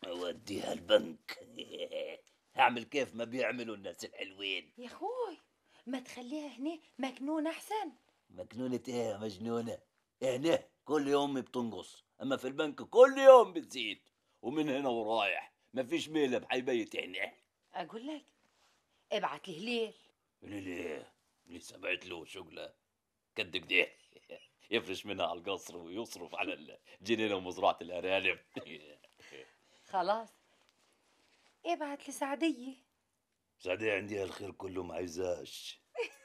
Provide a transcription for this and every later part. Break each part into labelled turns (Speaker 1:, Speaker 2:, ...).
Speaker 1: اوديها البنك هعمل كيف ما بيعملوا الناس الحلوين
Speaker 2: يا اخوي ما تخليها هنا مجنون احسن
Speaker 1: مجنونة ايه يا مجنونة هنا كل يوم بتنقص اما في البنك كل يوم بتزيد ومن هنا ورايح مفيش ميلة بحيبيت هنا
Speaker 2: اقول لك ابعت لي هليل
Speaker 1: قولي لي لسه بعت له شغلة قد كده يفرش منها على القصر ويصرف على الجنينة ومزرعة الأرانب
Speaker 2: خلاص ابعت لسعدية
Speaker 1: سعدية عندها الخير كله ما عايزاش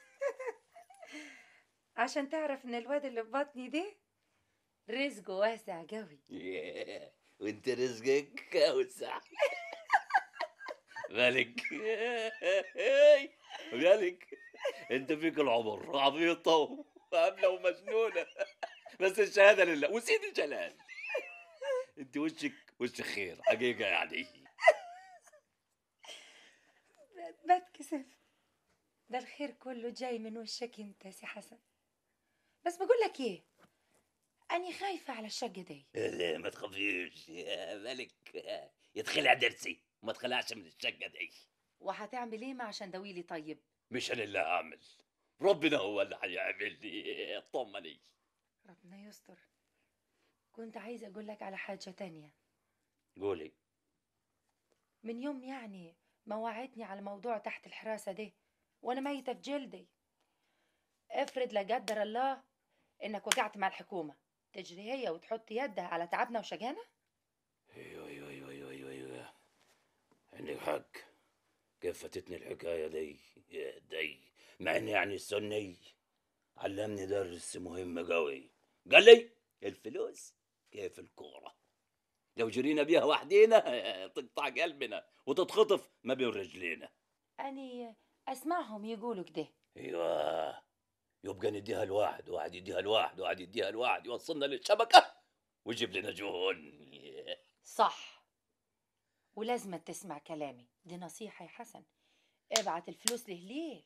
Speaker 2: عشان تعرف ان الواد اللي في بطني ده رزقه واسع قوي
Speaker 1: وانت رزقك اوسع مالك مالك انت فيك العمر عبيطة وهبلة ومجنونة بس الشهادة لله وسيدي جلال انت وشك وش خير حقيقة يعني
Speaker 2: بتكسف ده الخير كله جاي من وشك انت يا سي حسن بس بقول لك ايه اني خايفه على الشقه دي
Speaker 1: لا ما تخافيش يا ملك يدخلها درسي وما تخلعش من الشقة دي
Speaker 2: وهتعمل ايه مع عشان دويلي طيب
Speaker 1: مش انا اللي هعمل ربنا هو اللي هيعمل لي اطمني
Speaker 2: ربنا يستر كنت عايزه اقول لك على حاجه تانية
Speaker 1: قولي
Speaker 2: من يوم يعني ما وعدتني على موضوع تحت الحراسه ده وانا ميته في جلدي افرض لا قدر الله انك وقعت مع الحكومه تجري هي وتحط يدها على تعبنا وشجانا
Speaker 1: ايوه ايوه ايوه ايوه ايوه ايوه عندك حق كيف فاتتني الحكايه دي يا دي مع اني يعني السني علمني درس مهم قوي قال لي الفلوس كيف الكوره لو جرينا بيها وحدينا تقطع قلبنا وتتخطف ما بين رجلينا
Speaker 2: اني اسمعهم يقولوا كده
Speaker 1: ايوه يبقى نديها الواحد واحد يديها الواحد واحد يديها الواحد يوصلنا للشبكه ويجيب لنا جون
Speaker 2: صح ولازم تسمع كلامي دي نصيحة يا حسن ابعت الفلوس لهليل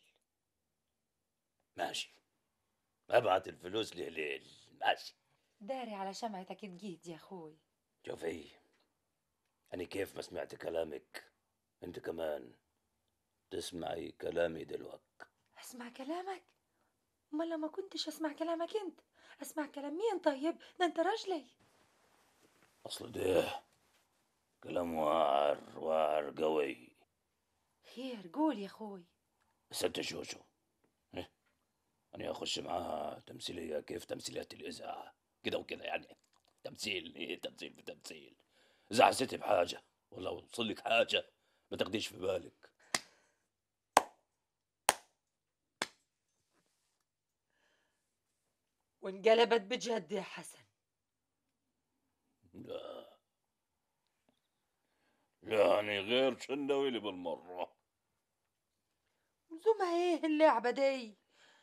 Speaker 1: ماشي ابعت الفلوس لهليل ماشي
Speaker 2: داري على شمعتك تجيد يا اخوي
Speaker 1: شوفي أنا كيف ما سمعت كلامك أنت كمان تسمعي كلامي دلوقتي
Speaker 2: اسمع كلامك امال ما كنتش اسمع كلامك انت اسمع كلام مين طيب ده انت راجلي
Speaker 1: أصل ده كلام واعر واعر قوي
Speaker 2: خير قول يا اخوي
Speaker 1: ست جوجو إيه؟ أنا أخش معاها تمثيلية كيف تمثيليات الإذاعة كده وكده يعني تمثيل إيه تمثيل بتمثيل إذا حسيتي بحاجة ولا وصل لك حاجة ما تاخديش في بالك
Speaker 2: وانقلبت بجد يا حسن
Speaker 1: لا يعني غير شنويلي بالمرة
Speaker 2: زوما ايه اللعبة دي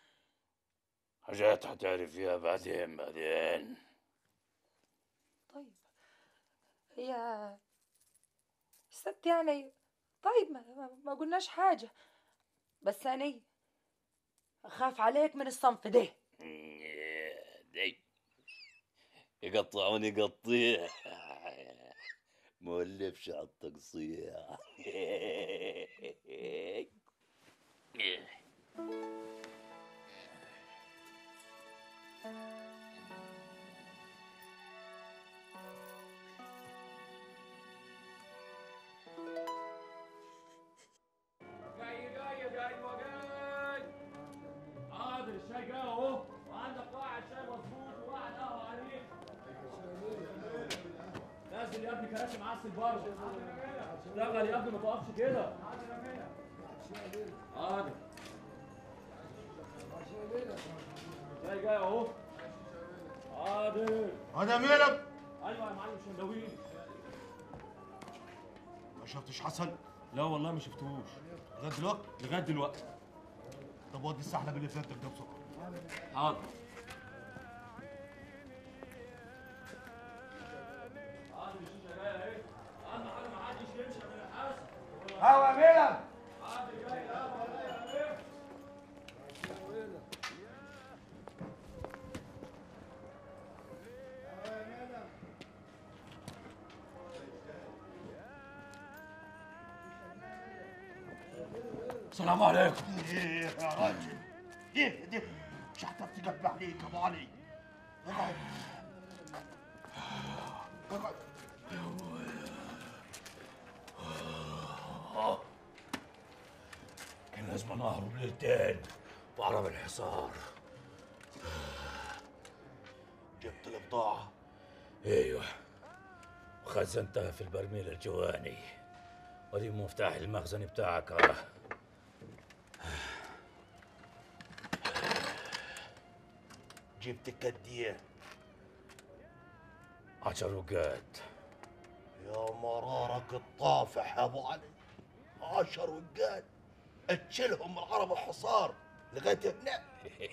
Speaker 1: حاجات حتعرفيها بعدين بعدين
Speaker 2: طيب هي ست يعني طيب ما, ما, ما قلناش حاجة بس أنا أخاف عليك من الصنف ده
Speaker 1: دي يقطعوني قطيع مولفش على التقصيع
Speaker 3: جاي جاي جاي وجاي حاضر الشاي جاي اهو وعندك واحد شاي مظبوط وواحد قهوه عليه نازل يا ابني كراسي معسل برضه اشتغل يا ابني ما تقفش كده حاضر شاي جاي اهو حاضر
Speaker 4: هذا ميلك
Speaker 3: ايوه يا معلم شندوين
Speaker 4: ما شفتش حسن
Speaker 3: لا والله ما شفتهوش
Speaker 4: لغايه دلوقتي
Speaker 3: لغايه دلوقتي
Speaker 4: طب ودي السحلب اللي فاتك ده بسرعه
Speaker 3: حاضر حاضر الشيشه جايه اهي اهم حاجه ما حدش يمشي من الحاسب
Speaker 4: هوا ميلك
Speaker 3: حاضر جاي القهوه ولا ايه السلام عليكم
Speaker 4: ايه يا راجل ايه ده مش هتعرف تقبل عليك يا ابو علي اقعد اقعد
Speaker 1: كان لازم اهرب ليلتين وأهرب الحصار
Speaker 4: جبت البضاعة
Speaker 1: ايوه وخزنتها في البرميل الجواني ودي مفتاح المخزن بتاعك اه
Speaker 4: جبت كدية
Speaker 1: عشر وقات
Speaker 4: يا مرارك الطافح يا ابو علي عشر وقال اتشلهم العرب الحصار لغايه هنا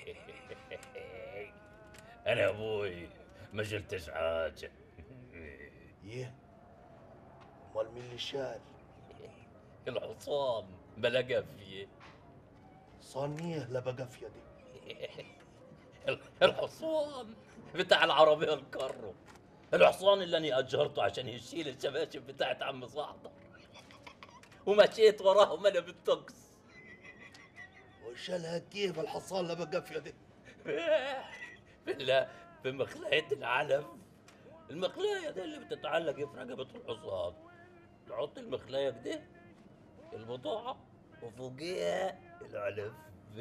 Speaker 1: انا ابوي ما شلتش حاجه
Speaker 4: يه امال مين اللي شال
Speaker 1: الحصان بلا قفيه
Speaker 4: صانيه لبقى في يدي
Speaker 1: الحصان بتاع العربيه الكرو الحصان اللي انا اجرته عشان يشيل الشباشب بتاعت عم صعدر ومشيت وراهم انا بالتوكس
Speaker 4: وشالها كيف الحصان لبقى في يدي
Speaker 1: بالله بمخلاية العلم المخلاية دي اللي بتتعلق في رقبة الحصان تحط المخلاية كده البضاعة وفوقيها العلم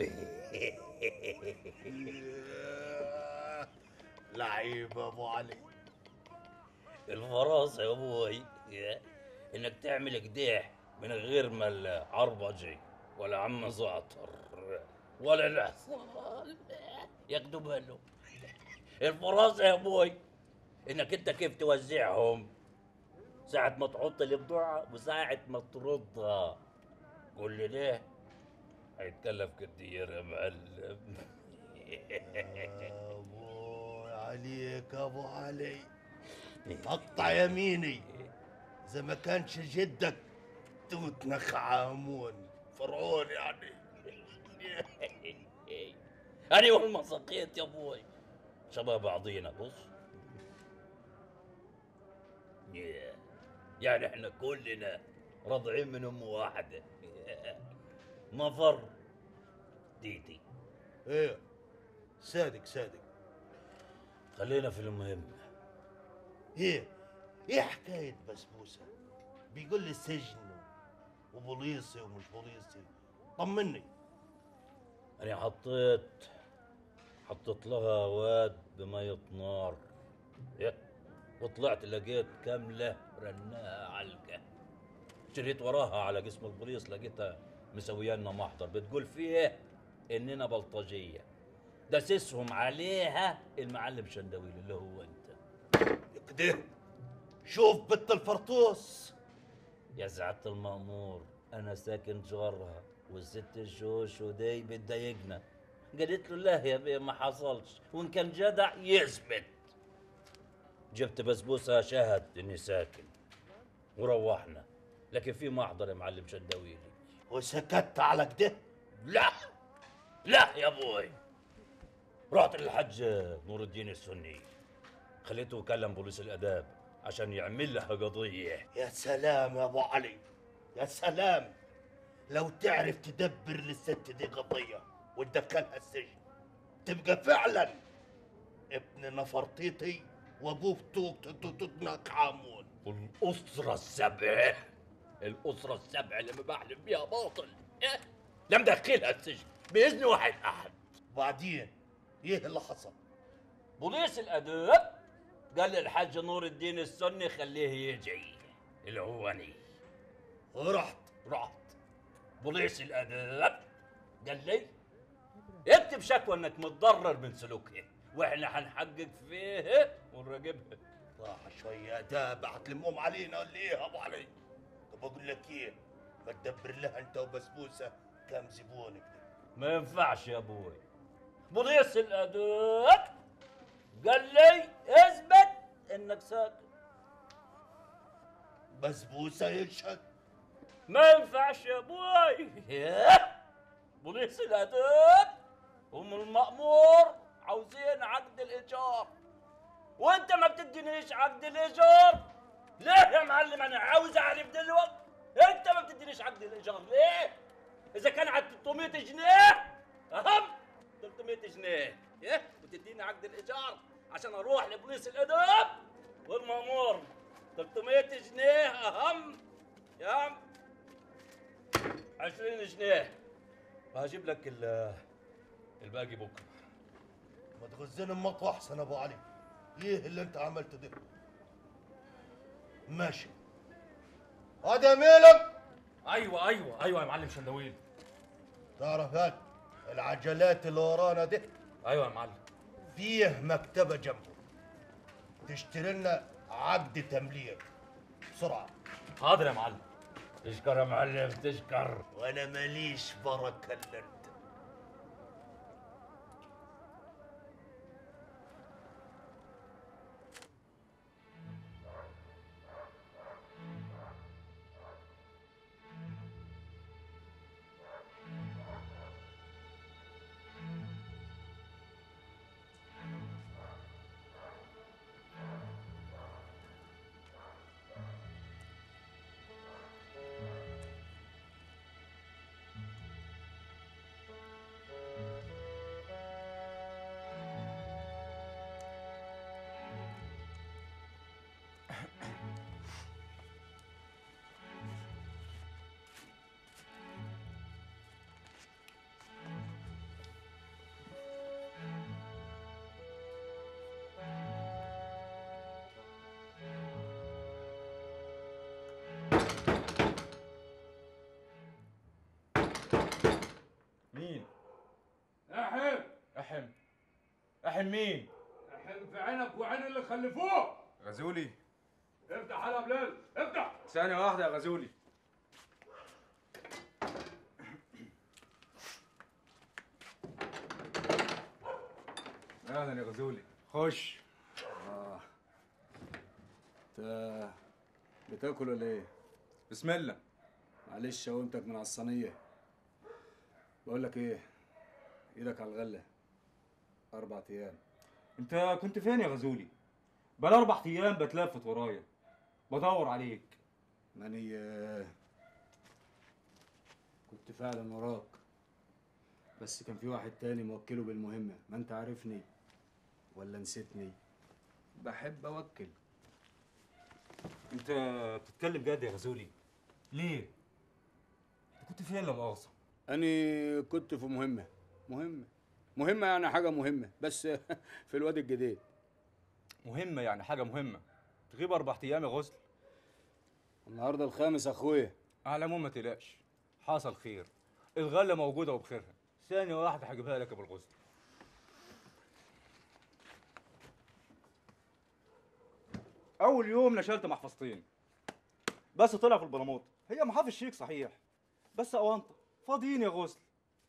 Speaker 4: لعيب يا ابو علي
Speaker 1: الفراسة يا ابوي انك تعمل كده من غير ما العربجي ولا عم زعتر ولا الحصان ياخدوا بالهم الفراسة يا ابوي انك انت كيف توزعهم ساعة ما تحط البضاعة وساعة ما تردها كل ده هيتكلف كتير يا معلم
Speaker 4: يا ابو عليك يا ابو علي اقطع يميني اذا ما كانش جدك توت نخ عامون فرعون يعني
Speaker 1: أنا والمساقيت يا ابوي شباب بعضينا بص Yeah. يعني احنا كلنا رضعين من ام واحده مفر ديدي
Speaker 4: ايه صادق صادق
Speaker 1: خلينا في المهم
Speaker 4: ايه ايه حكايه بسبوسه بيقول لي سجن وبوليسي ومش بوليسي طمني
Speaker 1: انا حطيت حطيت لها واد بمية نار إيه؟ وطلعت لقيت كاملة رناها علقة جريت وراها على قسم البوليس لقيتها مسوية لنا محضر بتقول فيه اننا بلطجية دسسهم عليها المعلم شندويل اللي هو انت
Speaker 4: كده شوف بنت الفرطوس
Speaker 1: يا سعادة المأمور أنا ساكن جارها والست الجوش ودي بتضايقنا قالت له لا يا بيه ما حصلش وإن كان جدع يثبت جبت بسبوسة شهد إني ساكن وروحنا لكن في محضر يا معلم شداويلي
Speaker 4: وسكت على كده
Speaker 1: لا لا يا ابوي رحت للحج نور الدين السني خليته يكلم بوليس الاداب عشان يعمل لها قضيه
Speaker 4: يا سلام يا ابو علي يا سلام لو تعرف تدبر للست دي قضيه وتدخلها السجن تبقى فعلا ابن نفرطيطي وابوه توك تتنك عامون
Speaker 1: والاسره السبع الاسره السبع اللي بحلم بيها باطل إيه؟ لا مدخلها السجن باذن واحد احد
Speaker 4: وبعدين ايه اللي حصل
Speaker 1: بوليس الاداب قال للحاج نور الدين السني خليه يجي اللي هو أنا
Speaker 4: ورحت
Speaker 1: رحت بوليس الاداب قال لي اكتب شكوى انك متضرر من سلوكها واحنا هنحقق فيه ونراقبها
Speaker 4: راح شوية اداب هتلمهم علينا ولا ايه يا ابو علي طب اقول لك ايه ما تدبر لها انت وبسبوسه كم زبونك ده
Speaker 1: ما ينفعش يا ابوي بوليس الاداب قال لي اثبت انك ساكت
Speaker 4: بسبوسه يشهد
Speaker 1: ما ينفعش يا ابوي بوليس الاداب هم المأمور عاوزين عقد الايجار وانت ما بتدينيش عقد الايجار ليه يا معلم انا عاوز اعرف دلوقتي انت ما بتدينيش عقد الايجار ليه اذا كان على 300 جنيه اهم 300 جنيه ايه وتديني عقد الايجار عشان اروح لبوليس الادب والمامور 300 جنيه اهم يا عم 20 جنيه وهجيب لك ال- الباقي بكره
Speaker 4: ما تغزني بمطوى احسن ابو علي ايه اللي انت عملته ده ماشي هذا ميلك
Speaker 3: ايوه ايوه ايوه يا معلم شندويل
Speaker 4: تعرف هاد العجلات اللي ورانا ده
Speaker 3: ايوه يا معلم
Speaker 4: فيه مكتبه جنبه تشتري لنا عقد تمليك بسرعه
Speaker 3: حاضر يا معلم
Speaker 1: تشكر يا معلم تشكر
Speaker 4: وانا ماليش بركه الا انت
Speaker 3: مين احم احم احم مين
Speaker 5: احم في عينك وعين اللي خلفوه
Speaker 3: غزولي
Speaker 5: افتح على بلال افتح
Speaker 3: ثانية واحدة يا غزولي اهلا يا غزولي خش
Speaker 6: انت بتاكل ولا ايه؟
Speaker 3: بسم الله
Speaker 6: معلش قومتك من على الصينية بقول لك ايه ايدك على الغلة اربع ايام
Speaker 3: انت كنت فين يا غزولي بقى اربع ايام بتلفت ورايا بدور عليك
Speaker 6: ماني آه، كنت فعلا وراك بس كان في واحد تاني موكله بالمهمة ما انت عارفني ولا نسيتني بحب اوكل
Speaker 3: انت بتتكلم جد يا غزولي ليه انت كنت فين لا مؤاخذة
Speaker 6: أنا كنت في مهمة مهمة مهمة يعني حاجة مهمة بس في الواد الجديد
Speaker 3: مهمة يعني حاجة مهمة تغيب أربع أيام يا غزل
Speaker 6: النهاردة الخامس أخويا
Speaker 3: على العموم ما تقلقش حصل خير الغلة موجودة وبخيرها ثانية واحدة هجيبها لك يا أبو الغزل أول يوم نشلت محفظتين بس طلع في البراموط هي محافظ شيك صحيح بس أونطة فاضيين يا غزل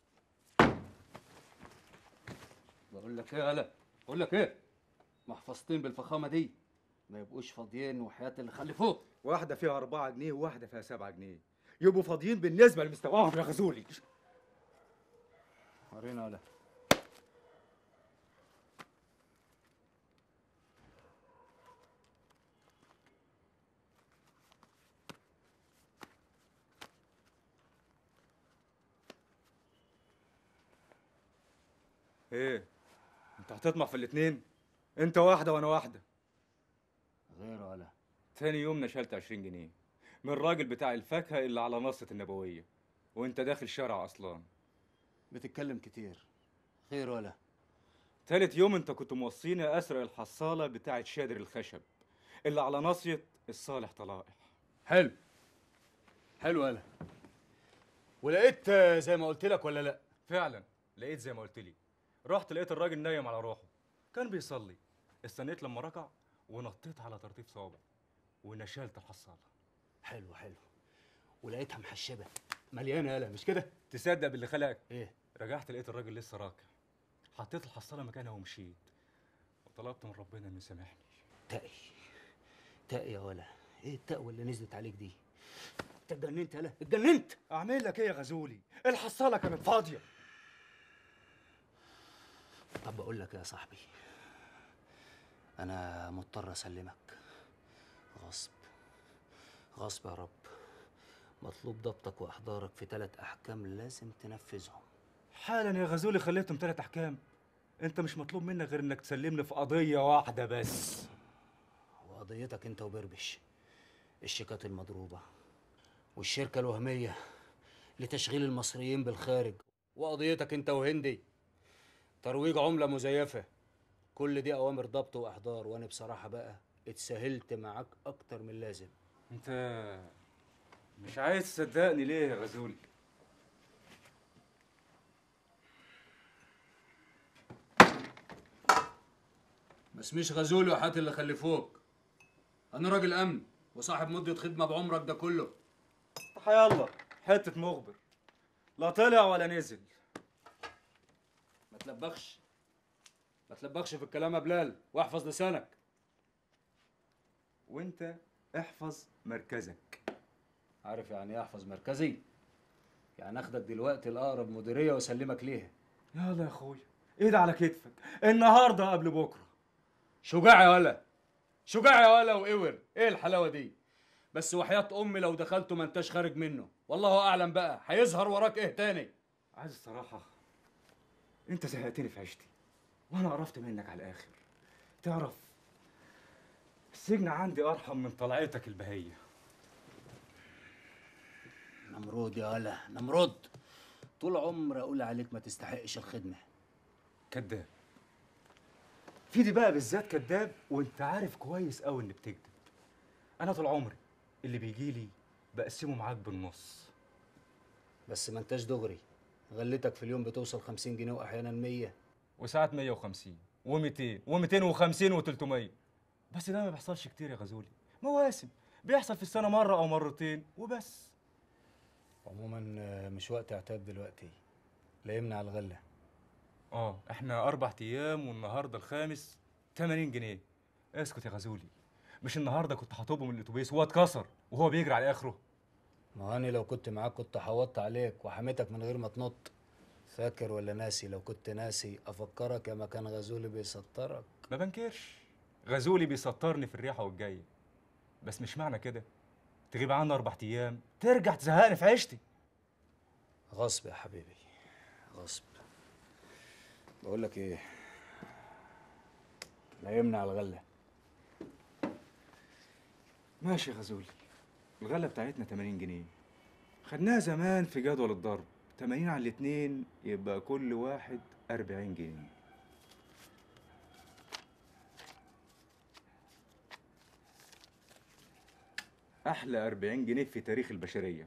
Speaker 6: بقول لك ايه يالا بقول لك ايه محفظتين بالفخامة دي ما يبقوش فاضيين وحياة اللي خلفوك
Speaker 3: واحدة فيها أربعة جنيه وواحدة فيها سبعة جنيه يبقوا فاضيين بالنسبة لمستواهم يا غزولي
Speaker 6: ورينا ولا
Speaker 3: ايه انت هتطمع في الاتنين انت واحدة وانا واحدة
Speaker 6: غير ولا
Speaker 3: تاني يوم نشلت 20 جنيه من الراجل بتاع الفاكهة اللي على نصة النبوية وانت داخل شارع اصلان
Speaker 6: بتتكلم كتير خير ولا
Speaker 3: تالت يوم انت كنت موصيني اسرق الحصالة بتاعت شادر الخشب اللي على ناصية الصالح طلائح
Speaker 6: حلو حلو ولا ولقيت آه، زي ما قلت لك ولا لا
Speaker 3: فعلا لقيت زي ما قلت لي رحت لقيت الراجل نايم على روحه كان بيصلي استنيت لما ركع ونطيت على طرطيف صوابع ونشلت الحصالة
Speaker 6: حلو حلو ولقيتها محشبة مليانة يالا مش كده
Speaker 3: تصدق باللي خلقك
Speaker 6: ايه
Speaker 3: رجعت لقيت الراجل لسه راكع حطيت الحصالة مكانها ومشيت وطلبت من ربنا انه يسامحني
Speaker 6: تقي تقي يا ولا ايه التقوى اللي نزلت عليك دي انت اتجننت يالا اتجننت
Speaker 3: اعمل لك ايه يا غزولي الحصالة كانت فاضية
Speaker 6: طب بقول لك يا صاحبي انا مضطر اسلمك غصب غصب يا رب مطلوب ضبطك واحضارك في ثلاث احكام لازم تنفذهم
Speaker 3: حالا يا غزولي خليتهم ثلاث احكام انت مش مطلوب منك غير انك تسلمني في قضيه واحده بس
Speaker 6: وقضيتك انت وبربش الشيكات المضروبة والشركة الوهمية لتشغيل المصريين بالخارج وقضيتك انت وهندي ترويج عملة مزيفة كل دي أوامر ضبط وإحضار وأنا بصراحة بقى اتسهلت معاك أكتر من اللازم
Speaker 3: انت مش عايز تصدقني ليه يا غزولي
Speaker 6: ما اسميش غزول وحات اللي خلفوك أنا راجل أمن وصاحب مدة خدمة بعمرك ده كله
Speaker 3: يلا حته مخبر لا طلع ولا نزل
Speaker 6: ما تلبخش ما تلبخش في الكلام يا بلال واحفظ لسانك
Speaker 3: وانت احفظ مركزك
Speaker 6: عارف يعني ايه احفظ مركزي يعني اخدك دلوقتي لاقرب مديريه واسلمك ليها
Speaker 3: يلا يا اخويا ايد على كتفك النهارده قبل بكره
Speaker 6: شجاع يا ولا شجاع يا ولا واور ايه الحلاوه دي بس وحياه امي لو دخلته ما انتش خارج منه والله اعلم بقى هيظهر وراك ايه تاني
Speaker 3: عايز الصراحه انت زهقتني في عيشتي وانا قرفت منك على الاخر تعرف السجن عندي ارحم من طلعتك البهيه
Speaker 6: نمرود يا ولا نمرود طول عمري اقول عليك ما تستحقش الخدمه
Speaker 3: كذاب في دي بقى بالذات كذاب وانت عارف كويس قوي اني بتكذب انا طول عمري اللي بيجي لي بقسمه معاك بالنص
Speaker 6: بس ما انتش دغري غلتك في اليوم بتوصل 50 جنيه واحيانا 100
Speaker 3: وساعات 150 و200 و250 و300 بس ده ما بيحصلش كتير يا غزولي مواسم بيحصل في السنه مره او مرتين وبس
Speaker 6: عموما آه، مش وقت اعتاب دلوقتي لا يمنع الغله
Speaker 3: اه احنا اربع ايام والنهارده الخامس 80 جنيه اسكت يا غزولي مش النهارده كنت هطوبه من الاتوبيس وهو اتكسر وهو بيجري على اخره
Speaker 6: ما انا لو كنت معاك كنت حوضت عليك وحميتك من غير ما تنط فاكر ولا ناسي لو كنت ناسي افكرك يا مكان غزولي بيسطرك
Speaker 3: ما بنكرش غزولي بيسطرني في الريحه والجايه بس مش معنى كده تغيب عنا اربع ايام ترجع تزهقني في عيشتي
Speaker 6: غصب يا حبيبي غصب بقول لك ايه لا يمنع الغله
Speaker 3: ماشي يا غزولي الغله بتاعتنا 80 جنيه خدناها زمان في جدول الضرب 80 على الاتنين يبقى كل واحد 40 جنيه احلى 40 جنيه في تاريخ البشريه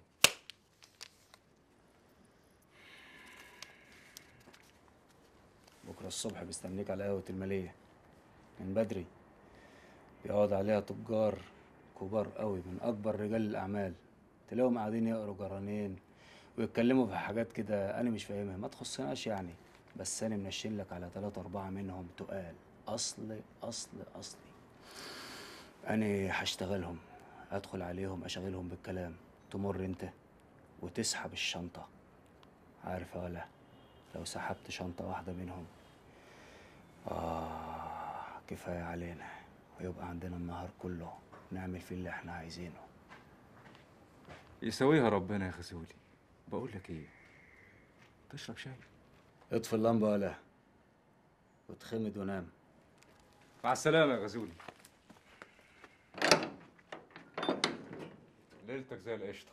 Speaker 6: بكره الصبح بيستنيك على قهوه الماليه من بدري بيقعد عليها تجار كبار قوي من اكبر رجال الاعمال تلاقيهم قاعدين يقروا جرانين ويتكلموا في حاجات كده انا مش فاهمها ما تخصناش يعني بس انا منشن لك على ثلاثة أربعة منهم تقال أصلي أصلي أصلي أنا هشتغلهم أدخل عليهم أشغلهم بالكلام تمر أنت وتسحب الشنطة عارف يا ولا لو سحبت شنطة واحدة منهم آه كفاية علينا ويبقى عندنا النهار كله نعمل فيه اللي احنا عايزينه
Speaker 3: يسويها ربنا يا غزولي بقول لك ايه تشرب شاي
Speaker 6: اطفي اللمبة ولا واتخمد ونام
Speaker 3: مع السلامه يا غزولي ليلتك زي القشطه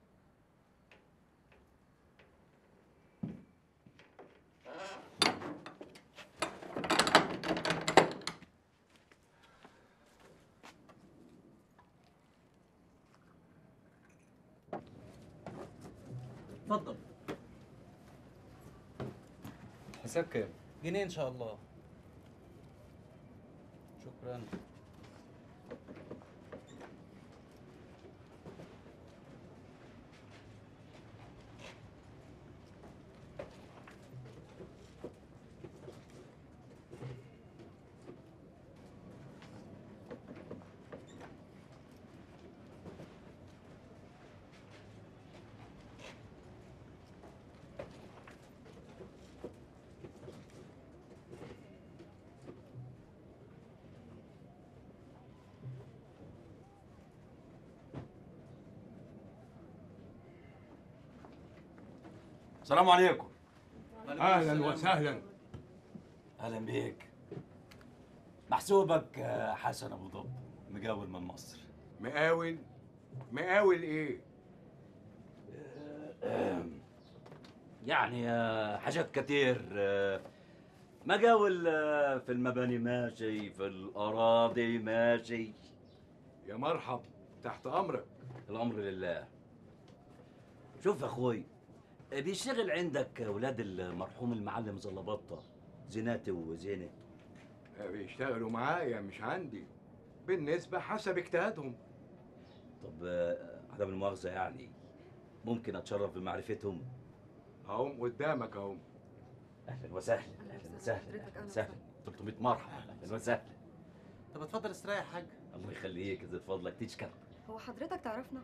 Speaker 7: اتفضل
Speaker 6: حساب كام؟
Speaker 7: جنيه ان شاء الله
Speaker 6: شكرا
Speaker 1: السلام عليكم
Speaker 5: اهلا وسهلا
Speaker 1: اهلا بيك محسوبك آه، حسن ابو ضب مجاول من مصر
Speaker 5: مقاول مقاول ايه
Speaker 1: يعني آه، حاجات كتير آه، مجاول آه، في المباني ماشي في الاراضي ماشي
Speaker 5: يا مرحب تحت امرك
Speaker 1: الامر لله شوف يا اخوي بيشتغل عندك اولاد المرحوم المعلم زلبطه زيناتي وزينه
Speaker 5: بيشتغلوا معايا مش عندي بالنسبة حسب اجتهادهم
Speaker 1: طب آه، عدم المؤاخذه يعني ممكن اتشرف بمعرفتهم
Speaker 5: اهم قدامك اهم
Speaker 1: اهلا وسهلا اهلا وسهلا اهلا وسهلا 300 مرحبا اهلا وسهلا
Speaker 7: طب اتفضل استريح يا حاج
Speaker 1: الله يخليك اذا فضلك تشكر
Speaker 8: هو حضرتك تعرفنا؟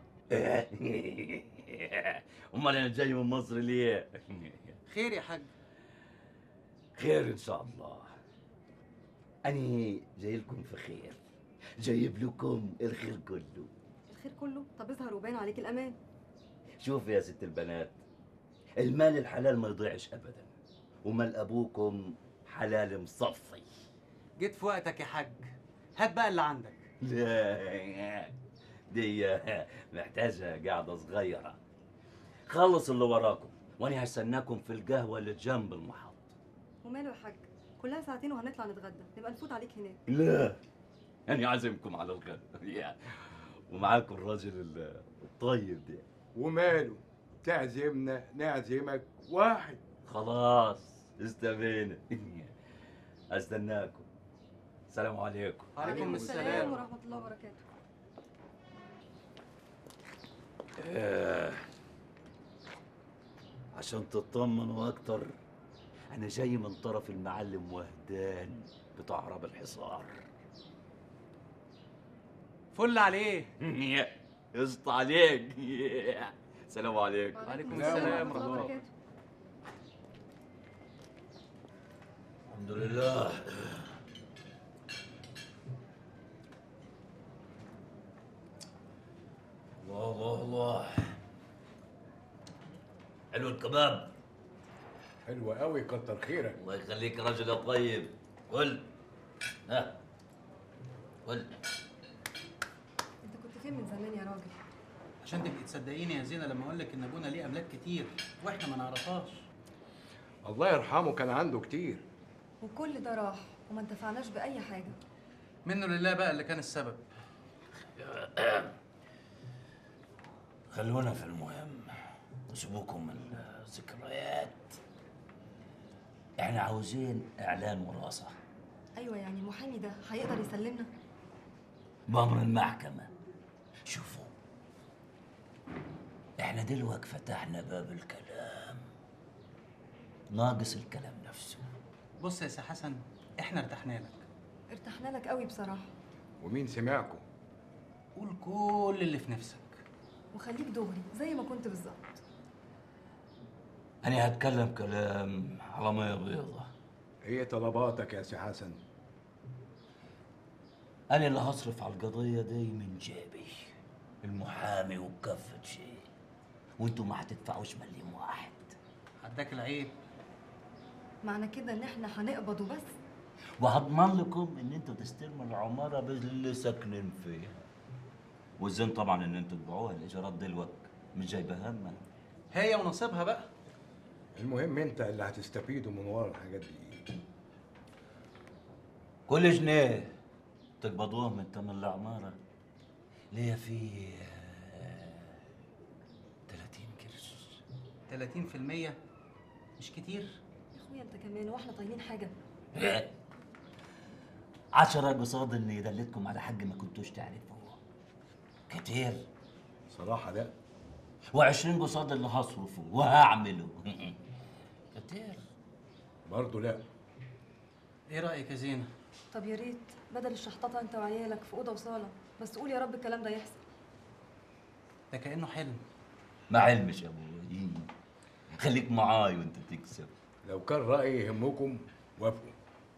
Speaker 1: امال انا جاي من مصر ليه
Speaker 7: خير يا حاج
Speaker 1: خير ان شاء الله اني جاي لكم في خير جايب لكم الخير كله
Speaker 8: الخير كله؟ طب اظهر وباين عليك الأمان
Speaker 1: شوف يا ست البنات المال الحلال ما يضيعش ابدا ومال ابوكم حلال مصفي
Speaker 7: جيت في وقتك يا حاج هات بقى اللي عندك
Speaker 1: لا دي محتاجة قاعدة صغيرة خلص اللي وراكم وانا هستناكم في القهوة اللي جنب المحط
Speaker 8: وماله يا حاج؟ كلها ساعتين وهنطلع نتغدى نبقى نفوت عليك هناك
Speaker 1: لا أنا عازمكم على الغد يا. ومعاكم الراجل ال- الطيب ده
Speaker 5: وماله تعزمنا نعزمك واحد
Speaker 1: خلاص استبينا استناكم السلام عليكم
Speaker 7: وعليكم السلام
Speaker 8: ورحمة الله وبركاته
Speaker 1: آه. عشان تطمنوا اكتر انا جاي من طرف المعلم وهدان بتاع عرب الحصار
Speaker 7: فل عليه
Speaker 1: قسط عليك السلام عليكم
Speaker 7: وعليكم السلام
Speaker 8: ورحمة الله وبركاته
Speaker 1: الحمد لله الله الله الله حلو الكباب
Speaker 5: حلو قوي كتر خيرك
Speaker 1: الله يخليك يا رجل يا طيب قل ها قل
Speaker 8: انت كنت فين من زمان يا راجل؟
Speaker 7: عشان تبقي تصدقيني يا زينه لما اقول لك ان ابونا ليه املاك كتير واحنا ما نعرفهاش
Speaker 5: الله يرحمه كان عنده كتير
Speaker 8: وكل ده راح وما انتفعناش بأي حاجة
Speaker 7: منه لله بقى اللي كان السبب
Speaker 1: خلونا في المهم سيبوكم من الذكريات احنا عاوزين اعلان وراثه
Speaker 8: أيوة يعني المحامي ده هيقدر يسلمنا؟
Speaker 1: بأمر المحكمة شوفوا احنا دلوقتي فتحنا باب الكلام ناقص الكلام نفسه
Speaker 7: بص يا سي حسن احنا ارتحنا لك
Speaker 8: ارتحنا لك قوي بصراحة
Speaker 5: ومين سمعكم
Speaker 7: قول كل اللي في نفسك
Speaker 8: وخليك دغري زي ما كنت بالظبط
Speaker 1: أنا هتكلم كلام على مية بيضة
Speaker 5: ايه طلباتك يا سي حسن
Speaker 1: أنا اللي هصرف على القضية دي من جيبي المحامي وبكافة شيء وانتوا ما هتدفعوش مليم واحد
Speaker 7: عداك العيب
Speaker 8: معنى كده ان احنا هنقبض وبس
Speaker 1: وهضمن لكم ان انتوا تستلموا العماره باللي ساكنين فيها والزين طبعا ان انتوا تبيعوها الايجارات دلوقتي مش جايبه همها
Speaker 7: هي ونصيبها بقى
Speaker 5: المهم انت اللي هتستفيدوا من ورا الحاجات دي
Speaker 1: كل جنيه تقبضوه من تمن العماره ليا فيه آه، 30 قرش
Speaker 7: 30% مش كتير
Speaker 8: يا اخويا انت كمان واحنا طايلين حاجة
Speaker 1: عشرة قصاد اني دلتكم على حق ما كنتوش تعرفوه كتير
Speaker 5: صراحة لا
Speaker 1: وعشرين قصاد اللي هصرفه وهعمله كتير
Speaker 5: برضه لا
Speaker 7: ايه رايك يا زينه
Speaker 8: طب يا ريت بدل الشحططة انت وعيالك في أوضة وصالة بس قول يا رب الكلام ده يحصل
Speaker 7: ده كانه حلم
Speaker 1: ما علمش يا ابوي خليك معاي وانت تكسب
Speaker 5: لو كان رأيي يهمكم وافقوا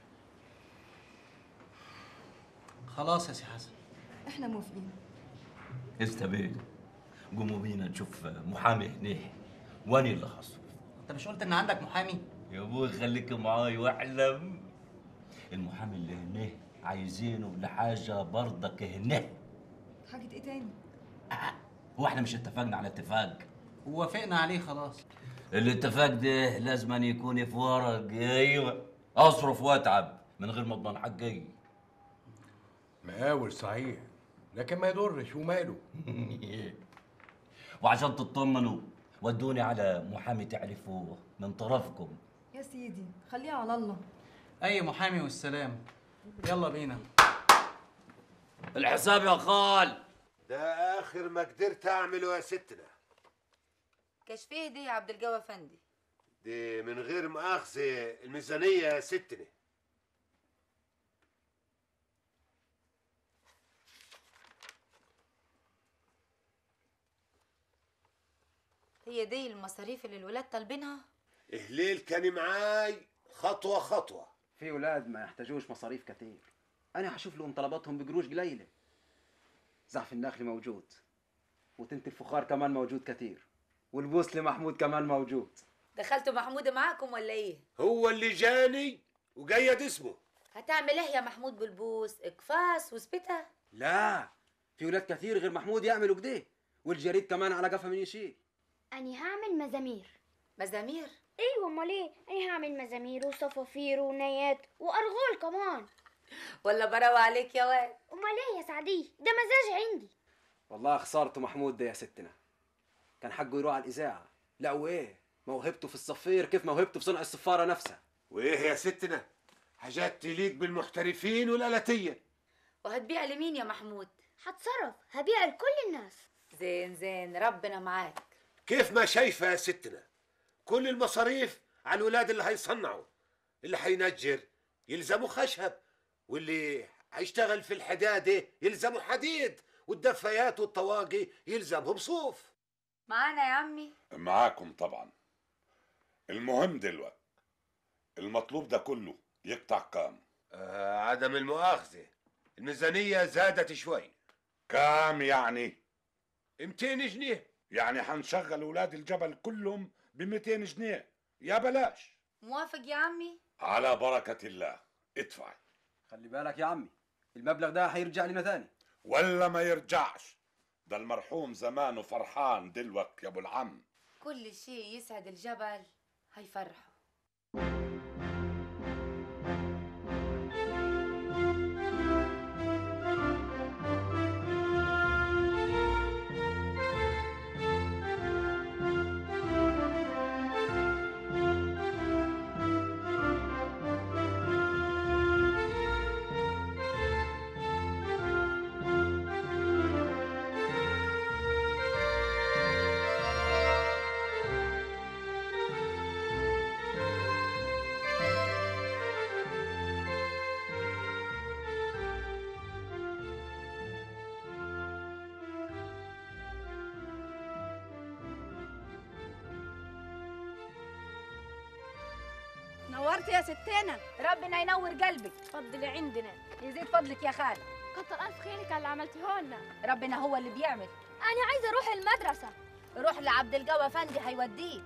Speaker 7: خلاص يا سي حسن
Speaker 8: احنا موافقين
Speaker 1: استبين قوموا بينا نشوف محامي هنيه واني اللي هصرف
Speaker 7: انت مش قلت ان عندك محامي
Speaker 1: يا ابوي خليك معاي واحلم المحامي اللي هنا عايزينه لحاجه برضك هنا
Speaker 8: حاجه ايه تاني
Speaker 1: هو احنا مش اتفقنا على اتفاق
Speaker 7: ووافقنا عليه خلاص
Speaker 1: الاتفاق ده لازم أن يكون في ورق ايوه اصرف واتعب من غير ما اضمن حقي
Speaker 5: مقاول صحيح لكن ما يضرش وماله
Speaker 1: وعشان تطمنوا ودوني على محامي تعرفوه من طرفكم
Speaker 8: يا سيدي خليها على الله
Speaker 7: اي محامي والسلام يلا بينا
Speaker 1: الحساب يا خال
Speaker 9: ده اخر ما قدرت اعمله يا ستنا
Speaker 2: كشفيه دي يا عبد الجواد افندي
Speaker 9: دي من غير مؤاخذة الميزانية يا ستنا
Speaker 2: هي دي المصاريف اللي الولاد طالبينها
Speaker 9: هليل كان معاي خطوة خطوة
Speaker 6: في ولاد ما يحتاجوش مصاريف كتير انا هشوف لهم طلباتهم بقروش قليله زعف النخل موجود وتنت الفخار كمان موجود كتير والبوس لمحمود كمان موجود
Speaker 2: دخلتوا محمود معاكم ولا ايه
Speaker 9: هو اللي جاني وقيد اسمه
Speaker 2: هتعمل ايه يا محمود بالبوس اقفاص وسبتها
Speaker 6: لا في ولاد كتير غير محمود يعملوا كده والجريد كمان على قفا من يشيل
Speaker 10: أني هعمل مزامير
Speaker 2: مزامير
Speaker 10: أيوة أمال إيه؟ أني هعمل مزامير وصفافير ونايات وأرغول كمان
Speaker 2: ولا براوة عليك يا واد
Speaker 10: أمال إيه يا سعدية؟ ده مزاج عندي
Speaker 6: والله خسارته محمود ده يا ستنا كان حقه يروح على الاذاعه لا وايه موهبته في الصفير كيف موهبته في صنع الصفاره نفسها
Speaker 9: وايه يا ستنا حاجات تليق بالمحترفين والآلاتية
Speaker 2: وهتبيع لمين يا محمود
Speaker 10: هتصرف هبيع لكل الناس
Speaker 2: زين زين ربنا معاك
Speaker 9: كيف ما شايفة يا ستنا كل المصاريف على الولاد اللي هيصنعوا اللي هينجر يلزموا خشب واللي هيشتغل في الحدادة يلزموا حديد والدفايات والطواقي يلزمهم صوف
Speaker 2: معانا يا عمي
Speaker 11: معاكم طبعا المهم دلوقتي المطلوب ده كله يقطع كام
Speaker 9: آه عدم المؤاخذة الميزانية زادت شوي
Speaker 11: كام يعني
Speaker 9: 200 جنيه
Speaker 11: يعني حنشغل ولاد الجبل كلهم ب 200 جنيه يا بلاش
Speaker 2: موافق يا عمي
Speaker 11: على بركة الله ادفع
Speaker 6: خلي بالك يا عمي المبلغ ده هيرجع لنا تاني
Speaker 11: ولا ما يرجعش ده المرحوم زمانه فرحان دلوقتي يا ابو العم
Speaker 2: كل شيء يسعد الجبل هيفرحه
Speaker 12: نورت يا ستنا
Speaker 2: ربنا ينور قلبك
Speaker 12: اتفضلي عندنا
Speaker 2: يزيد فضلك يا خالة
Speaker 12: كتر الف خيرك على اللي عملتيه لنا
Speaker 2: ربنا هو اللي بيعمل
Speaker 10: أنا عايزة أروح المدرسة
Speaker 2: روح لعبد الجواد افندي هيوديك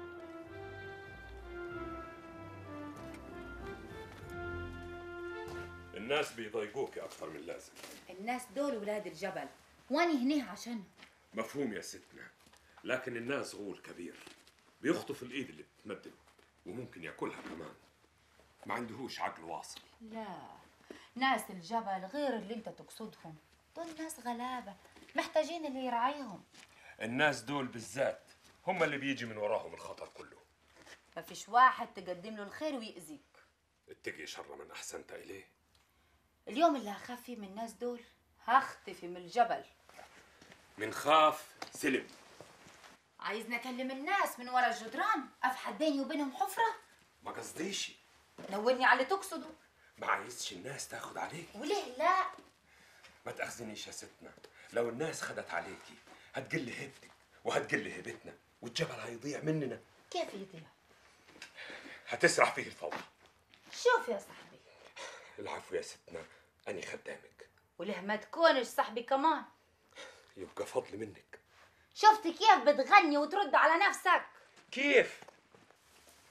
Speaker 11: الناس بيضايقوك اكثر من اللازم
Speaker 2: الناس دول ولاد الجبل واني هنا عشان
Speaker 11: مفهوم يا ستنا لكن الناس غول كبير بيخطف الايد اللي بتمدله وممكن ياكلها كمان ما عندهوش عقل واصل
Speaker 2: لا ناس الجبل غير اللي انت تقصدهم دول ناس غلابة محتاجين اللي يرعيهم
Speaker 11: الناس دول بالذات هم اللي بيجي من وراهم الخطر كله
Speaker 2: ما فيش واحد تقدم له الخير ويأذيك
Speaker 11: اتقي شر من احسنت اليه
Speaker 2: اليوم اللي هخاف فيه من الناس دول هختفي من الجبل
Speaker 11: من خاف سلم
Speaker 2: عايزني اكلم الناس من ورا الجدران افحت بيني وبينهم حفرة
Speaker 11: ما قصديش
Speaker 2: نوني على اللي تقصده
Speaker 11: ما عايزش الناس تاخد عليك
Speaker 2: وليه لا
Speaker 11: ما تاخذنيش يا ستنا لو الناس خدت عليكي هتقل هيبتك وهتقل هيبتنا والجبل هيضيع مننا
Speaker 2: كيف يضيع
Speaker 11: هتسرح فيه الفوضى
Speaker 2: شوف يا صاحبي
Speaker 11: العفو يا ستنا أني خدامك
Speaker 2: وليه ما تكونش صاحبي كمان
Speaker 11: يبقى فضل منك
Speaker 2: شفت كيف بتغني وترد على نفسك
Speaker 11: كيف؟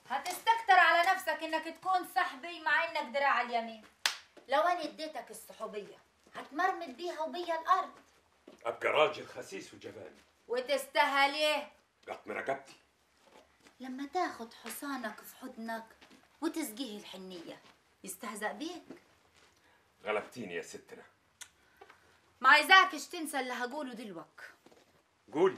Speaker 2: هتستكتر على نفسك انك تكون صاحبي مع انك دراع اليمين لو انا اديتك الصحوبيه هتمرمط بيها وبيا الارض
Speaker 11: ابقى راجل خسيس وجبان
Speaker 2: وتستاهل ايه
Speaker 11: قطم رقبتي
Speaker 2: لما تاخد حصانك في حضنك وتسقيه الحنيه يستهزأ بيك
Speaker 11: غلبتيني يا ستنا
Speaker 2: ما عايزاكش تنسى اللي هقوله دلوك
Speaker 11: قولي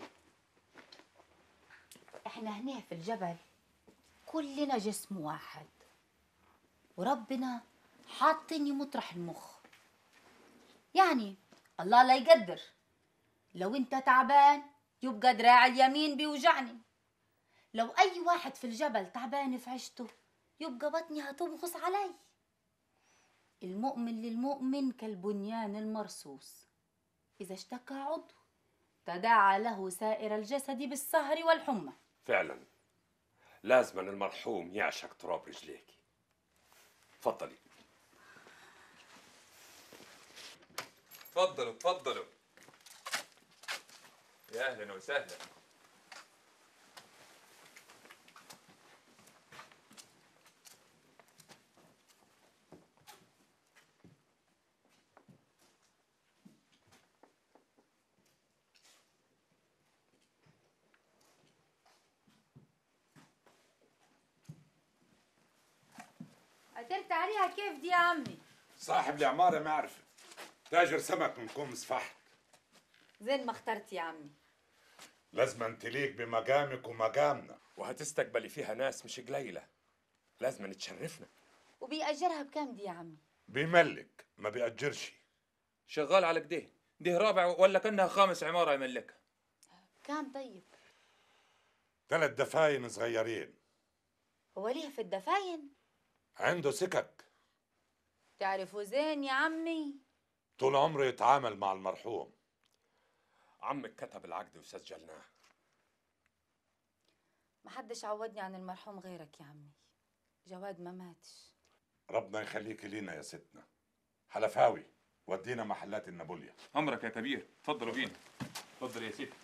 Speaker 2: احنا هنا في الجبل كلنا جسم واحد وربنا حاطني مطرح المخ يعني الله لا يقدر لو انت تعبان يبقى دراع اليمين بيوجعني لو اي واحد في الجبل تعبان في عشته يبقى بطني هتبغص علي المؤمن للمؤمن كالبنيان المرصوص اذا اشتكى عضو تداعى له سائر الجسد بالسهر والحمى
Speaker 11: فعلا لازم المرحوم يعشق تراب رجليك تفضلي
Speaker 13: تفضلوا تفضلوا يا اهلا وسهلا
Speaker 2: قدرت عليها كيف دي يا عمي
Speaker 14: صاحب العمارة معرفة تاجر سمك من كوم صفحت
Speaker 2: زين ما اخترت يا عمي
Speaker 14: لازم تليق بمقامك ومقامنا
Speaker 11: وهتستقبلي فيها ناس مش قليلة لازم تشرفنا
Speaker 2: وبيأجرها بكام دي يا عمي
Speaker 14: بيملك ما بيأجرش
Speaker 13: شغال على كده ده رابع ولا كانها خامس عمارة يملكها
Speaker 2: كام طيب
Speaker 14: ثلاث دفاين صغيرين
Speaker 2: هو ليه في الدفاين
Speaker 14: عنده سكك
Speaker 2: تعرفوا زين يا عمي
Speaker 14: طول عمره يتعامل مع المرحوم
Speaker 11: عمك كتب العقد وسجلناه
Speaker 2: محدش عودني عن المرحوم غيرك يا عمي جواد ما ماتش
Speaker 14: ربنا يخليك لينا يا ستنا حلفاوي ودينا محلات النابوليا
Speaker 13: امرك يا كبير تفضلوا بينا تفضل يا سيدي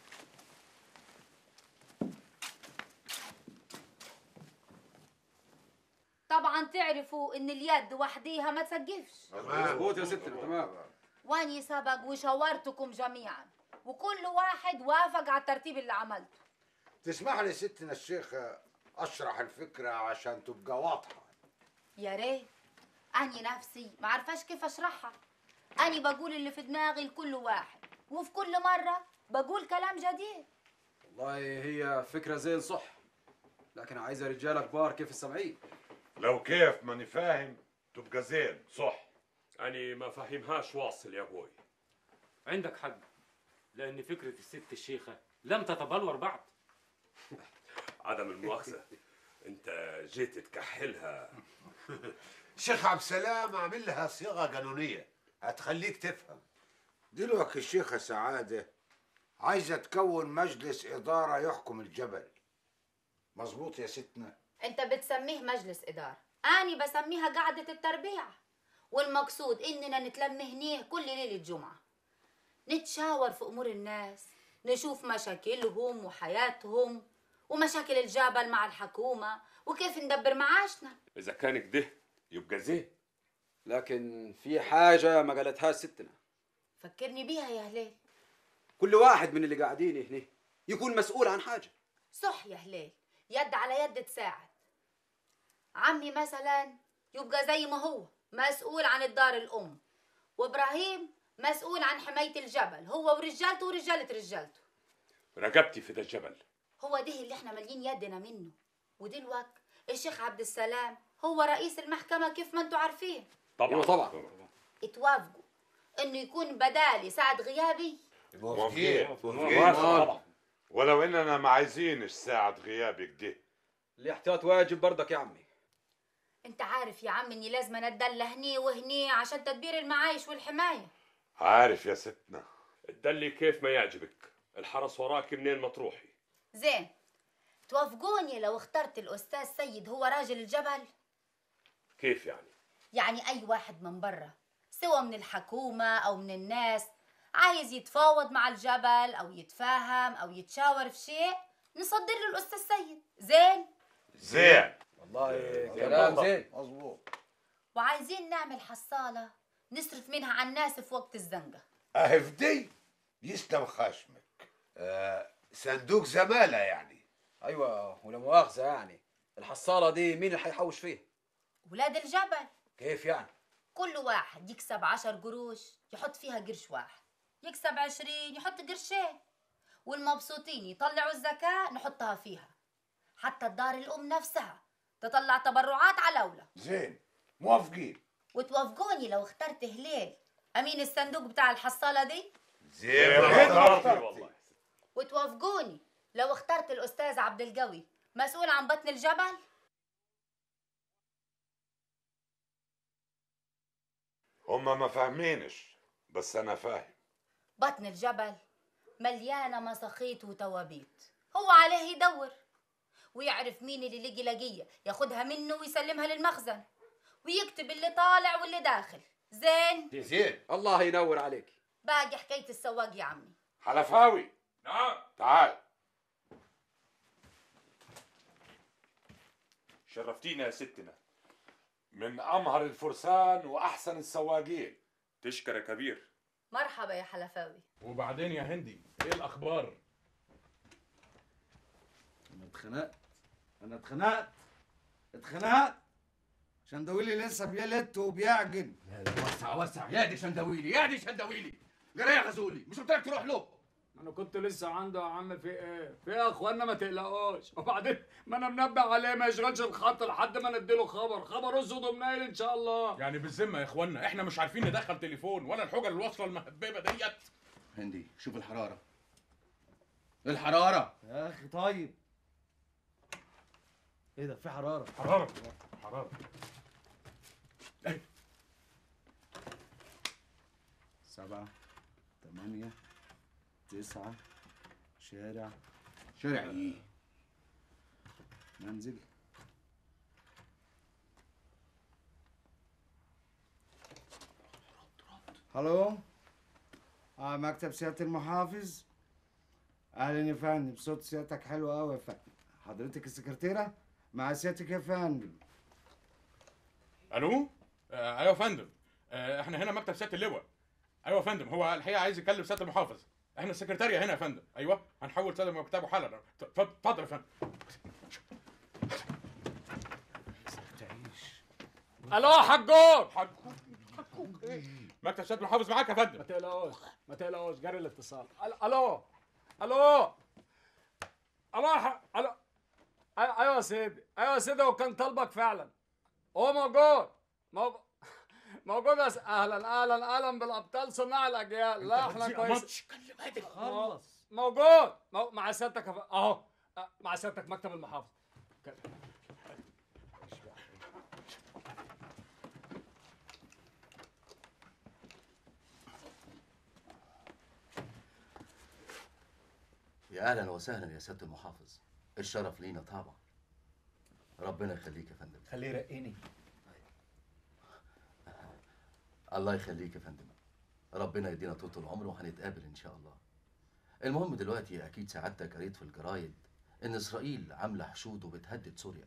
Speaker 2: طبعا تعرفوا ان اليد وحديها ما تسقفش
Speaker 6: مظبوط يا ستنا تمام
Speaker 2: واني سبق وشاورتكم جميعا وكل واحد وافق على الترتيب اللي عملته
Speaker 5: تسمح لي ستنا الشيخة أشرح الفكرة عشان تبقى واضحة
Speaker 2: يا ريت اني نفسي ما عارفاش كيف اشرحها اني بقول اللي في دماغي لكل واحد وفي كل مره بقول كلام جديد
Speaker 15: والله هي فكرة زين صح لكن عايزة رجالة كبار كيف السبعين
Speaker 14: لو كيف ماني فاهم تبقى زين صح
Speaker 11: أنا ما فاهمهاش واصل يا أبوي
Speaker 16: عندك حق لأن فكرة الست الشيخة لم تتبلور بعد
Speaker 11: عدم المؤاخذة أنت جيت تكحلها
Speaker 9: شيخ عبد السلام عامل لها صياغه قانونيه هتخليك تفهم
Speaker 5: دلوقتي الشيخة سعادة عايزة تكون مجلس إدارة يحكم الجبل مظبوط يا ستنا
Speaker 2: انت بتسميه مجلس اداره اني بسميها قعده التربيع والمقصود اننا نتلم هنيه كل ليله جمعه نتشاور في امور الناس نشوف مشاكلهم وحياتهم ومشاكل الجبل مع الحكومه وكيف ندبر معاشنا
Speaker 11: إذا كان كده يبقى زين
Speaker 15: لكن في حاجة ما قالتهاش ستنا
Speaker 2: فكرني بيها يا هلال
Speaker 15: كل واحد من اللي قاعدين هنا يكون مسؤول عن حاجة
Speaker 2: صح يا هلال يد على يد تساعد عمي مثلا يبقى زي ما هو مسؤول عن الدار الأم وإبراهيم مسؤول عن حماية الجبل هو ورجالته ورجالة رجالته
Speaker 11: رقبتي في ده الجبل
Speaker 2: هو ده اللي احنا مالين يدنا منه ودلوك الشيخ عبد السلام هو رئيس المحكمة كيف ما انتوا عارفين
Speaker 11: طبعا
Speaker 15: أيوة طبعا
Speaker 2: اتوافقوا انه يكون بدالي ساعة غيابي
Speaker 14: موافقين
Speaker 15: موافقين.
Speaker 14: طبعا ولو اننا ما عايزينش ساعة غيابك دي
Speaker 15: الاحتياط واجب برضك يا عمي
Speaker 2: انت عارف يا عم اني لازم اتدلى هني وهني عشان تدبير المعايش والحماية
Speaker 14: عارف يا ستنا
Speaker 11: تدلي كيف ما يعجبك الحرس وراك منين ما تروحي
Speaker 2: زين توافقوني لو اخترت الأستاذ سيد هو راجل الجبل
Speaker 11: كيف يعني
Speaker 2: يعني أي واحد من برا سواء من الحكومة أو من الناس عايز يتفاوض مع الجبل أو يتفاهم أو يتشاور في شيء نصدر له الأستاذ سيد زين
Speaker 14: زين
Speaker 15: والله
Speaker 6: كلام زين
Speaker 15: مظبوط
Speaker 17: وعايزين نعمل حصالة نصرف منها على الناس في وقت الزنقة
Speaker 5: اهفدي يسلم خشمك
Speaker 9: آه صندوق زمالة يعني
Speaker 15: ايوه ولا مؤاخذه يعني الحصاله دي مين اللي هيحوش فيها
Speaker 17: ولاد الجبل
Speaker 15: كيف يعني
Speaker 17: كل واحد يكسب عشر قروش يحط فيها قرش واحد يكسب عشرين يحط قرشين والمبسوطين يطلعوا الزكاة نحطها فيها حتى الدار الأم نفسها تطلع تبرعات على أولى
Speaker 5: زين موافقين
Speaker 17: وتوافقوني لو اخترت هليل أمين الصندوق بتاع الحصالة دي
Speaker 5: زين
Speaker 11: والله
Speaker 17: وتوافقوني لو اخترت الأستاذ عبد القوي مسؤول عن بطن الجبل
Speaker 14: هما ما فاهمينش بس انا فاهم
Speaker 17: بطن الجبل مليانة مساخيط وتوابيت هو عليه يدور ويعرف مين اللي لقي لقية ياخدها منه ويسلمها للمخزن ويكتب اللي طالع واللي داخل زين
Speaker 15: زين الله ينور عليك
Speaker 17: باقي حكاية السواق يا عمي
Speaker 14: حلفاوي
Speaker 13: نعم
Speaker 14: تعال
Speaker 13: شرفتينا يا ستنا
Speaker 14: من امهر الفرسان واحسن السواقين
Speaker 13: تشكر يا كبير
Speaker 17: مرحبا يا حلفاوي
Speaker 18: وبعدين يا هندي ايه الاخبار
Speaker 19: انا اتخنقت انا اتخنقت اتخنقت شندويلي لسه بيلت وبيعجن
Speaker 20: لا لا وسع وسع يا دي شندويلي يا دي شندويلي جرى يا غزولي مش قلت لك تروح له
Speaker 21: انا كنت لسه عنده يا عم في ايه في ايه يا اخوانا ما تقلقوش وبعدين ما انا منبه عليه ما يشغلش الخط لحد ما نديله خبر خبر اسود ومنيل ان شاء الله
Speaker 18: يعني بالذمه يا اخوانا احنا مش عارفين ندخل تليفون ولا الحجر الواصله المهببه ديت
Speaker 20: هندي شوف الحراره الحراره
Speaker 19: يا اخي طيب ايه ده في حراره
Speaker 18: حراره حراره
Speaker 19: سبعة ثمانية تسعة شارع
Speaker 20: شارع ايه
Speaker 19: منزل الو اه مكتب سيادة المحافظ اهلا يا فندم صوت سيادتك حلو قوي يا فندم حضرتك السكرتيرة مع سيادتك يا فندم
Speaker 18: الو آه ايوه يا فندم آه احنا هنا مكتب سياده اللواء ايوه يا فندم هو الحقيقه عايز يكلم سياده المحافظ احنا السكرتاريه هنا يا فندم ايوه هنحول سياده مكتبه حالا اتفضل اتفضل يا فندم
Speaker 21: الو يا حجور
Speaker 18: مكتب سياده المحافظ معاك يا فندم
Speaker 21: ما تقلقوش ما تقلقوش جري الاتصال ال- الو الو الو يا ح- الو أي- ايوه يا سيدي ايوه يا سيدي هو كان طالبك فعلا هو موجود موجود موجود يا س- اهلا اهلا اهلا بالابطال صناع الاجيال لا احنا كويس
Speaker 19: خلص
Speaker 21: موجود مو... مع سيادتك يا ف- اهو أه، مع سيادتك مكتب المحافظ ك-
Speaker 20: يا اهلا وسهلا يا سياده المحافظ الشرف لينا طبعا ربنا يخليك يا فندم
Speaker 19: خليه يرقيني
Speaker 20: الله يخليك يا فندم ربنا يدينا طول العمر وهنتقابل ان شاء الله المهم دلوقتي اكيد سعادتك قريت في الجرايد ان اسرائيل عامله حشود وبتهدد سوريا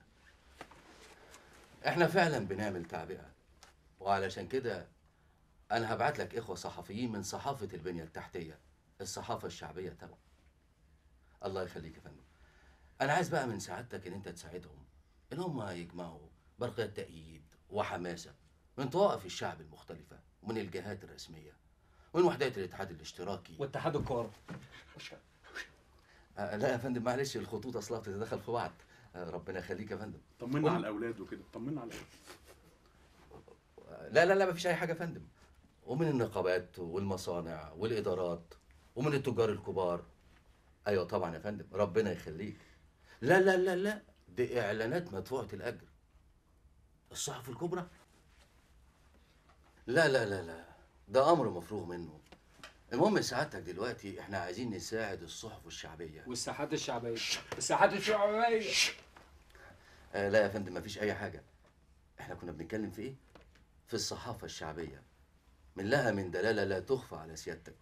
Speaker 20: احنا فعلا بنعمل تعبئه وعلشان كده انا هبعت لك اخوه صحفيين من صحافه البنيه التحتيه الصحافه الشعبيه طبعا الله يخليك يا فندم انا عايز بقى من سعادتك ان انت تساعدهم ان هم يجمعوا برقيات تأييد وحماسه من طوائف الشعب المختلفه ومن الجهات الرسميه ومن وحدات الاتحاد الاشتراكي
Speaker 21: واتحاد الكوره
Speaker 20: آه لا يا فندم معلش الخطوط اصلها بتتدخل في بعض آه ربنا يخليك يا فندم
Speaker 18: طمنا على الاولاد وكده طمنا على
Speaker 20: لا لا لا مفيش اي حاجه يا فندم ومن النقابات والمصانع والادارات ومن التجار الكبار ايوه طبعا يا فندم ربنا يخليك لا لا لا لا دي اعلانات مدفوعه الاجر الصحف الكبرى لا لا لا لا ده امر مفروغ منه المهم سعادتك دلوقتي احنا عايزين نساعد الصحف الشعبيه
Speaker 21: والساحات الشعبيه الساحات الشعبيه
Speaker 20: آه لا يا فندم مفيش اي حاجه احنا كنا بنتكلم في ايه في الصحافه الشعبيه من لها من دلاله لا تخفى على سيادتك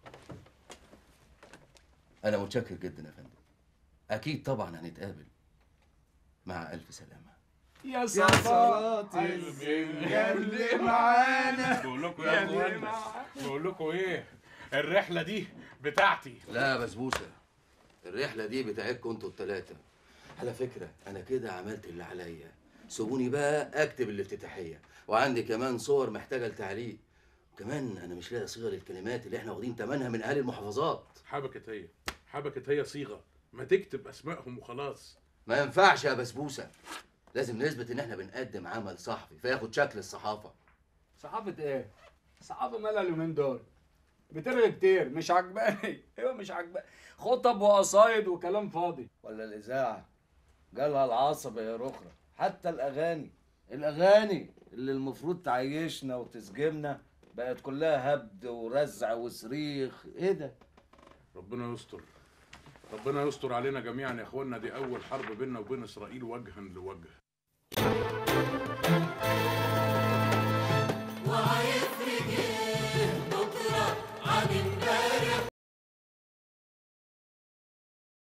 Speaker 20: انا متشكر جدا يا فندم اكيد طبعا هنتقابل مع الف سلامه
Speaker 21: يا
Speaker 19: صلاة
Speaker 21: البنية
Speaker 18: اللي
Speaker 19: معانا.
Speaker 18: بقول لكم
Speaker 21: يا
Speaker 18: يا
Speaker 21: اللي
Speaker 18: اخوانا
Speaker 21: معانا.
Speaker 18: بقول لكم ايه الرحله دي بتاعتي
Speaker 20: لا يا بسبوسه الرحله دي بتاعتكم انتوا التلاته على فكره انا كده عملت اللي عليا سيبوني بقى اكتب الافتتاحيه وعندي كمان صور محتاجه لتعليق كمان انا مش لاقي صيغه للكلمات اللي احنا واخدين تمنها من اهالي المحافظات
Speaker 18: حبكت هي حبكت هي صيغه ما تكتب اسمائهم وخلاص
Speaker 20: ما ينفعش يا بسبوسه لازم نثبت ان احنا بنقدم عمل صحفي فياخد شكل الصحافه
Speaker 21: صحافة ايه؟ صحافة مالها اليومين دول؟ بترغي كتير مش عجباني ايوه مش عجباني خطب وقصايد وكلام فاضي
Speaker 19: ولا الإذاعة جالها العصبة يا رخرة حتى الأغاني الأغاني اللي المفروض تعيشنا وتسجمنا بقت كلها هبد ورزع وصريخ إيه ده؟
Speaker 18: ربنا يستر ربنا يستر علينا جميعا يا اخوانا دي اول حرب بيننا وبين اسرائيل وجها لوجه